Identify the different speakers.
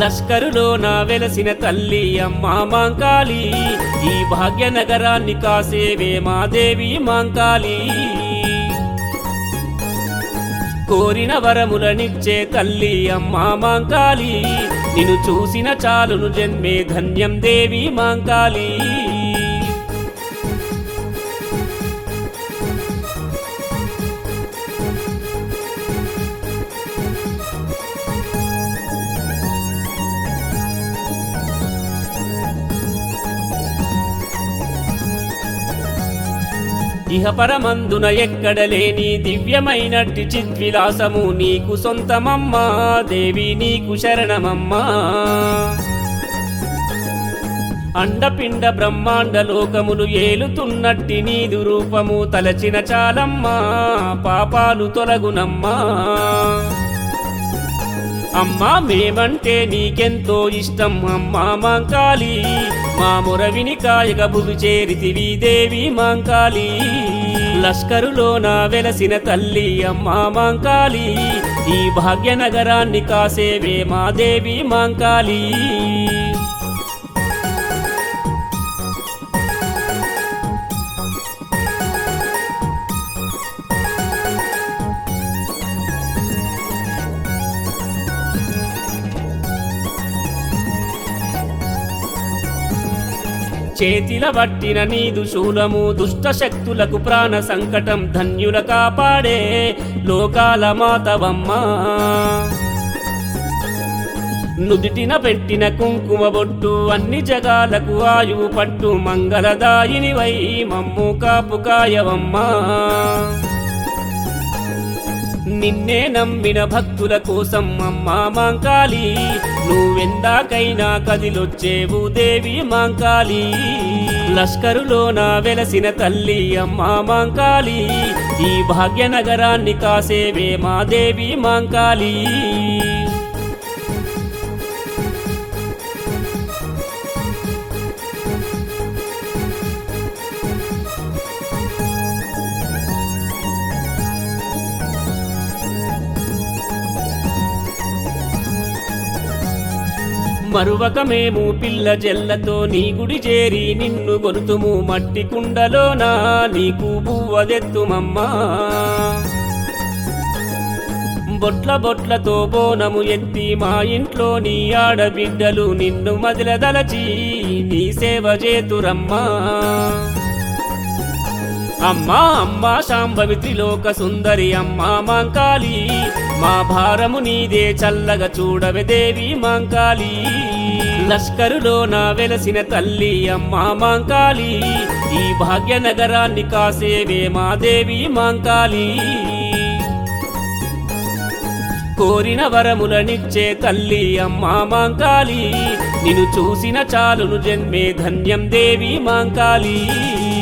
Speaker 1: లష్కరులోన వెలసిన తల్లి అమ్మ మాంకాళి ఈ భాగ్యనగరాన్ని కాసేవే మాదేవి మాంకాళి కోరిన వరములనిచ్చే తల్లి అమ్మ మాంకాళి నిన్ను చూసిన చాలును జన్మే ధన్యం దేవి మాంకాళి ఇహ పరమందున ఎక్కడ లేని దివ్యమైనట్టి చిద్విలాసము నీకు సొంతమమ్మా దేవి నీకు శరణమమ్మా అండపిండ బ్రహ్మాండ లోకములు ఏలుతున్నట్టి నీదు రూపము తలచిన చాలమ్మా పాపాలు తొలగునమ్మా అమ్మా మేమంటే నీకెంతో ఇష్టం అమ్మా మాంకాళి మా మురవిని కాయగ భువి చేరితివి దేవి మాంకాళి లష్కరులోన వెలసిన తల్లి అమ్మా మాంకాళి ఈ భాగ్యనగరాన్ని కాసేవే మా దేవి మాంకాళి చేతిల పట్టిన నీదు శూలము దుష్ట శక్తులకు ప్రాణ సంకటం ధన్యుల కాపాడే లోకాల మాతవమ్మా నుదిటిన పెట్టిన కుంకుమ బొట్టు అన్ని జగాలకు ఆయువు పట్టు మంగళదాయిని వై మమ్ము కాపు కాయవమ్మా నిన్నే నమ్మిన భక్తుల కోసం అమ్మా మాంకాళి నువ్వెందాకైనా కదిలొచ్చేవు దేవి మాంకాళి లష్కరులోన వెలసిన తల్లి అమ్మా మాంకాళి ఈ భాగ్యనగరాన్ని కాసేవే మా దేవి మాంకాళి మరువక మేము పిల్ల జెల్లతో నీ గుడి చేరి నిన్ను గొలుతుము మట్టి కుండలోనా నీకు బువ్వదెత్తుమమ్మా బొట్ల బొట్లతో బోనము ఎత్తి మా ఇంట్లో నీ ఆడబిడ్డలు నిన్ను మదిలదలచి నీ సేవ చేతురమ్మా అమ్మా అమ్మా శాంభవి త్రిలోక సుందరి అమ్మా మాంకాళి మా భారము నీదే చల్లగా చూడవే దేవి మాంకాళి లష్కరులోన వెలసిన తల్లి అమ్మా మాంకాళి ఈ భాగ్యనగరాన్ని కాసేవే మా దేవి మాంకాళి కోరిన వరములనిచ్చే తల్లి అమ్మా మాంకాళి నిన్ను చూసిన చాలును జన్మే ధన్యం దేవి మాంకాళి